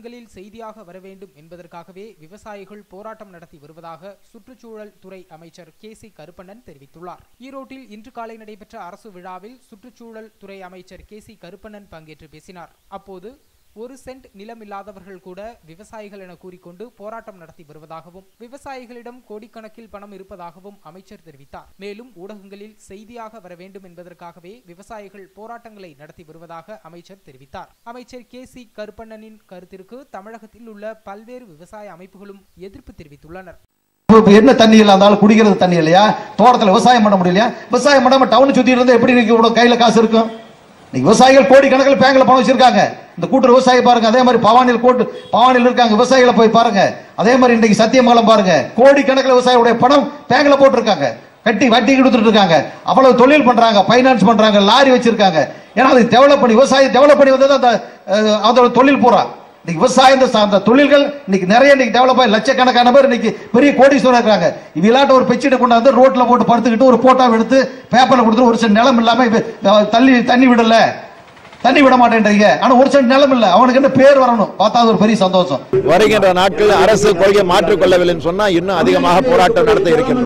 ஊடகங்களில் செய்தியாக வர வேண்டும் என்பதற்காகவே விவசாயிகள் போராட்டம் நடத்தி வருவதாக சுற்றுச்சூழல் துறை அமைச்சர் கே சி கருப்பண்ணன் தெரிவித்துள்ளார் ஈரோட்டில் இன்று காலை நடைபெற்ற அரசு விழாவில் சுற்றுச்சூழல் துறை அமைச்சர் கே சி கருப்பண்ணன் பங்கேற்று பேசினார் அப்போது ஒரு சென்ட் நிலம் இல்லாதவர்கள் கூட விவசாயிகள் என கூறிக்கொண்டு போராட்டம் நடத்தி வருவதாகவும் விவசாயிகளிடம் கோடிக்கணக்கில் பணம் இருப்பதாகவும் அமைச்சர் தெரிவித்தார் மேலும் ஊடகங்களில் செய்தியாக வர வேண்டும் என்பதற்காகவே விவசாயிகள் போராட்டங்களை நடத்தி வருவதாக அமைச்சர் தெரிவித்தார் அமைச்சர் கே சி கருப்பண்ணனின் கருத்திற்கு தமிழகத்தில் உள்ள பல்வேறு விவசாய அமைப்புகளும் எதிர்ப்பு தெரிவித்துள்ளனர் இப்ப என்ன தண்ணி இல்ல இருந்தாலும் குடிக்கிறது தண்ணி இல்லையா தோட்டத்துல விவசாயம் பண்ண முடியலையா விவசாயம் பண்ணாம டவுன் சுத்தி இருந்தா எப்படி இன்னைக்கு இவ்வளவு கையில காசு இருக்கும் இன்னைக்கு விவசாயிகள் கோடி கணக்கில் பேங்க்ல பணம் வச்சிருக்காங்க இந்த கூட்டுறவு விவசாயி பாருங்க அதே மாதிரி பவானியில் கோட்டு பவானியில் இருக்காங்க விவசாயிகளை போய் பாருங்க அதே மாதிரி இன்னைக்கு சத்தியமங்கலம் பாருங்க கோடி கணக்கில் விவசாயிகளுடைய பணம் பேங்க்ல போட்டிருக்காங்க கட்டி வட்டி கொடுத்துட்டு இருக்காங்க அவ்வளவு தொழில் பண்றாங்க பைனான்ஸ் பண்றாங்க லாரி வச்சிருக்காங்க ஏன்னா அது டெவலப் பண்ணி விவசாயம் டெவலப் பண்ணி வந்தது அந்த அஹ், அதோட தொழில் பூரா இன்னைக்கு விவசாயம் இந்த சார்ந்த தொழில்கள் இன்னைக்கு நிறைய இன்னைக்கு டெவலப் ஆகி லட்சக்கணக்கான பேர் இன்னைக்கு பெரிய கோடீஸ்வரர் இருக்காங்க இவங்களாட்ட ஒரு பெட்ஷீட்டை கொண்டாந்து ரோட்ல போட்டு படுத்துக்கிட்டு ஒரு போட்டோ எடுத்து பேப்பர்ல கொடுத்து ஒரு சில நிலம் இல்லாம இவ- அஹ் தள்ளி தண்ணி விடல தண்ணி விட மாட்டேன்றீங்க ஆனா ஒரு சில நிலம் இல்ல அவனுக்கு என்ன பேர் வரணும் பார்த்தா அது ஒரு பெரிய சந்தோஷம் வருகின்ற நாட்களில் அரசு கொள்கை மாற்றிக் கொள்ளவில்லை சொன்னா இன்னும் அதிகமாக போராட்டம் நடத்த இருக்கின்றோம்